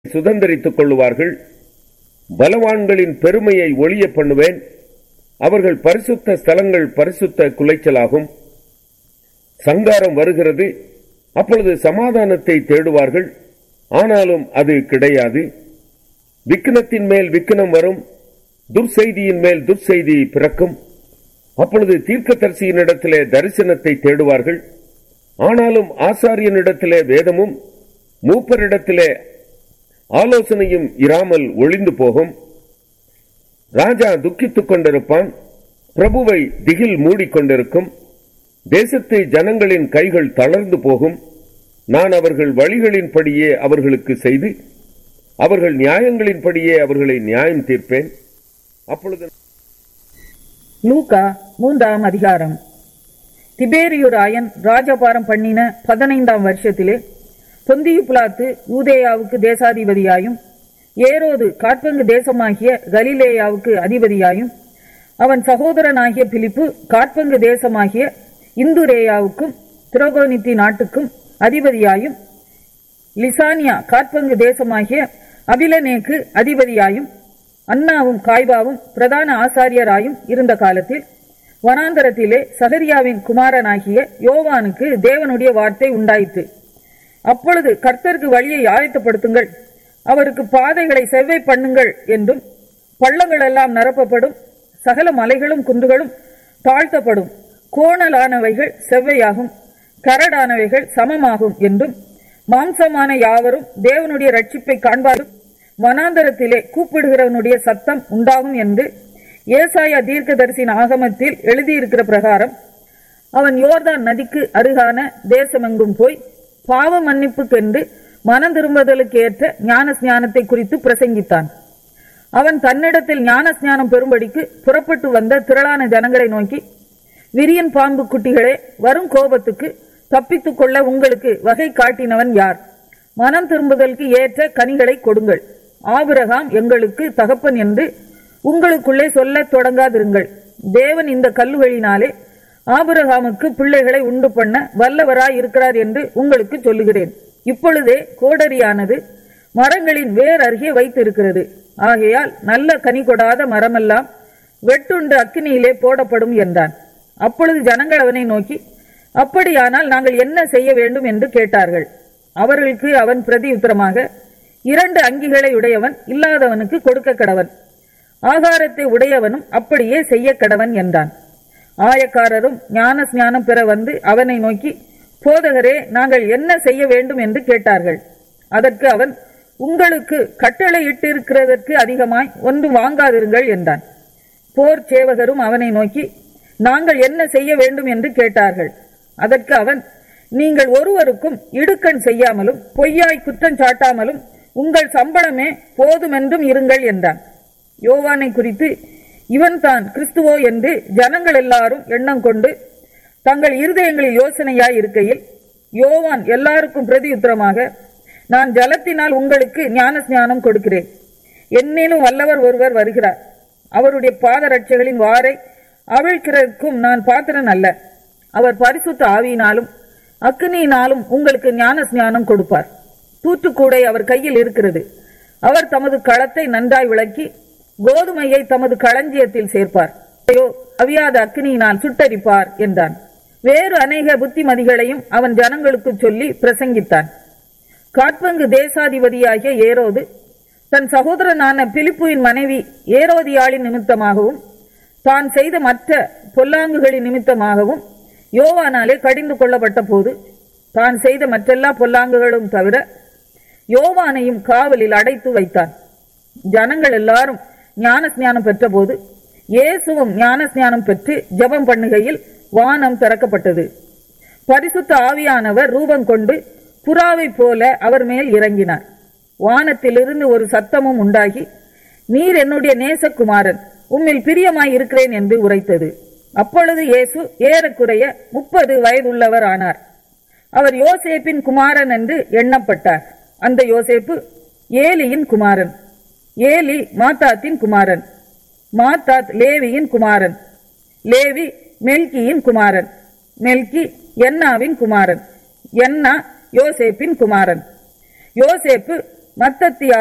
சுதந்தரித்துக் கொள்ளுவார்கள் பலவான்களின் பெருமையை ஒழிய பண்ணுவேன் அவர்கள் பரிசுத்த ஸ்தலங்கள் பரிசுத்த குலைச்சலாகும் சங்காரம் வருகிறது அப்பொழுது சமாதானத்தை தேடுவார்கள் ஆனாலும் அது கிடையாது விக்கினத்தின் மேல் விக்கினம் வரும் துர்செய்தியின் மேல் துர்செய்தி பிறக்கும் அப்பொழுது தீர்க்கதரிசியினிடத்திலே தரிசனத்தை தேடுவார்கள் ஆனாலும் ஆசாரியனிடத்திலே வேதமும் மூப்பரிடத்திலே ஆலோசனையும் இராமல் ஒளிந்து போகும் ராஜா துக்கித்துக் கொண்டிருப்பான் பிரபுவை திகில் மூடிக்கொண்டிருக்கும் தேசத்து ஜனங்களின் கைகள் தளர்ந்து போகும் நான் அவர்கள் வழிகளின்படியே அவர்களுக்கு செய்து அவர்கள் நியாயங்களின்படியே அவர்களை நியாயம் தீர்ப்பேன் அப்பொழுது லூகா மூன்றாம் அதிகாரம் திபேரியுராயன் ராஜபாரம் பண்ணின பதினைந்தாம் வருஷத்திலே பொந்தியு பிலாத்து யூதேயாவுக்கு தேசாதிபதியாயும் ஏரோது காட்பங்கு தேசமாகிய கலிலேயாவுக்கு அதிபதியாயும் அவன் சகோதரனாகிய பிலிப்பு காட்பங்கு தேசமாகிய இந்துரேயாவுக்கும் திரோகோனித்தி நாட்டுக்கும் அதிபதியாயும் லிசானியா காட்பங்கு தேசமாகிய அபிலனேக்கு அதிபதியாயும் அண்ணாவும் காய்பாவும் பிரதான ஆசாரியராயும் இருந்த காலத்தில் வனாந்தரத்திலே சகரியாவின் குமாரனாகிய யோவானுக்கு தேவனுடைய வார்த்தை உண்டாயிற்று அப்பொழுது கர்த்தருக்கு வழியை ஆயத்தப்படுத்துங்கள் அவருக்கு பாதைகளை செவ்வை பண்ணுங்கள் என்றும் பள்ளங்கள் எல்லாம் நிரப்பப்படும் சகல மலைகளும் குன்றுகளும் தாழ்த்தப்படும் கோணலானவைகள் செவ்வையாகும் கரடானவைகள் சமமாகும் என்றும் மாம்சமான யாவரும் தேவனுடைய ரட்சிப்பை காண்பாரும் வனாந்தரத்திலே கூப்பிடுகிறவனுடைய சத்தம் உண்டாகும் என்று ஏசாயா தீர்க்கதரிசின் ஆகமத்தில் எழுதியிருக்கிற பிரகாரம் அவன் யோர்தான் நதிக்கு அருகான தேசமெங்கும் போய் பாவ மன்னிப்புக்கென்று மனம் திரும்புதலுக்கு ஏற்ற ஞான ஸ்நானத்தை குறித்து பிரசங்கித்தான் அவன் தன்னிடத்தில் ஞான ஸ்நானம் பெறும்படிக்கு புறப்பட்டு வந்த திரளான ஜனங்களை நோக்கி விரியன் பாம்பு குட்டிகளே வரும் கோபத்துக்கு தப்பித்துக் கொள்ள உங்களுக்கு வகை காட்டினவன் யார் மனம் திரும்புதலுக்கு ஏற்ற கனிகளை கொடுங்கள் ஆபிரகாம் எங்களுக்கு தகப்பன் என்று உங்களுக்குள்ளே சொல்லத் தொடங்காதிருங்கள் தேவன் இந்த கல்லுகளினாலே ஆபிரகாமுக்கு பிள்ளைகளை உண்டு பண்ண வல்லவராய் இருக்கிறார் என்று உங்களுக்கு சொல்லுகிறேன் இப்பொழுதே கோடரியானது மரங்களின் வேர் அருகே வைத்திருக்கிறது ஆகையால் நல்ல கனி கொடாத மரமெல்லாம் வெட்டுண்டு அக்கினியிலே போடப்படும் என்றான் அப்பொழுது ஜனங்கள் அவனை நோக்கி அப்படியானால் நாங்கள் என்ன செய்ய வேண்டும் என்று கேட்டார்கள் அவர்களுக்கு அவன் பிரதியுத்தரமாக இரண்டு அங்கிகளை உடையவன் இல்லாதவனுக்கு கொடுக்க கடவன் ஆகாரத்தை உடையவனும் அப்படியே செய்ய கடவன் என்றான் ஆயக்காரரும் ஞான ஸ்நானம் பெற வந்து அவனை நோக்கி போதகரே நாங்கள் என்ன செய்ய வேண்டும் என்று கேட்டார்கள் அதற்கு அவன் உங்களுக்கு கட்டளையிட்டிருக்கிறதற்கு அதிகமாய் ஒன்று வாங்காதிருங்கள் என்றான் போர் சேவகரும் அவனை நோக்கி நாங்கள் என்ன செய்ய வேண்டும் என்று கேட்டார்கள் அதற்கு அவன் நீங்கள் ஒருவருக்கும் இடுக்கண் செய்யாமலும் பொய்யாய் குற்றம் சாட்டாமலும் உங்கள் சம்பளமே போதுமென்றும் இருங்கள் என்றான் யோவானை குறித்து இவன் தான் கிறிஸ்துவோ என்று ஜனங்கள் எல்லாரும் எண்ணம் கொண்டு தங்கள் இருதயங்களில் யோசனையாய் இருக்கையில் யோவான் எல்லாருக்கும் பிரதியுத்தரமாக நான் ஜலத்தினால் உங்களுக்கு ஞான ஸ்நானம் கொடுக்கிறேன் என்னிலும் வல்லவர் ஒருவர் வருகிறார் அவருடைய பாதரட்சைகளின் வாரை அவிழ்க்கிறதுக்கும் நான் பாத்திரன் அல்ல அவர் பரிசுத்த ஆவியினாலும் அக்னியினாலும் உங்களுக்கு ஞான ஸ்நானம் கொடுப்பார் தூற்றுக்கூடை அவர் கையில் இருக்கிறது அவர் தமது களத்தை நன்றாய் விளக்கி கோதுமையை தமது களஞ்சியத்தில் சேர்ப்பார் ஐயோ அவியாத அக்னியினால் சுட்டரிப்பார் என்றான் வேறு அநேக புத்திமதிகளையும் அவன் ஜனங்களுக்கு சொல்லி பிரசங்கித்தான் காட்பங்கு தேசாதிபதியாகிய ஏரோது தன் சகோதரனான பிலிப்புவின் மனைவி ஏரோதியாளின் நிமித்தமாகவும் தான் செய்த மற்ற பொல்லாங்குகளின் நிமித்தமாகவும் யோவானாலே கடிந்து கொள்ளப்பட்ட போது தான் செய்த மற்றெல்லா பொல்லாங்குகளும் தவிர யோவானையும் காவலில் அடைத்து வைத்தான் ஜனங்கள் எல்லாரும் ஞான ஸ்நானம் பெற்றபோது இயேசுவும் ஞான ஸ்நானம் பெற்று ஜெபம் பண்ணுகையில் வானம் திறக்கப்பட்டது பரிசுத்த ஆவியானவர் ரூபம் கொண்டு புறாவை போல அவர் மேல் இறங்கினார் வானத்திலிருந்து ஒரு சத்தமும் உண்டாகி நீர் என்னுடைய நேசகுமாரன் உம்மில் பிரியமாய் இருக்கிறேன் என்று உரைத்தது அப்பொழுது இயேசு ஏறக்குறைய முப்பது வயதுள்ளவர் ஆனார் அவர் யோசேப்பின் குமாரன் என்று எண்ணப்பட்டார் அந்த யோசேப்பு ஏலியின் குமாரன் ஏலி மாத்தாத்தின் குமாரன் மாத்தாத் லேவியின் குமாரன் லேவி மெல்கியின் குமாரன் மெல்கி என்னாவின் குமாரன் என்னா யோசேப்பின் குமாரன் யோசேப்பு மத்தத்தியா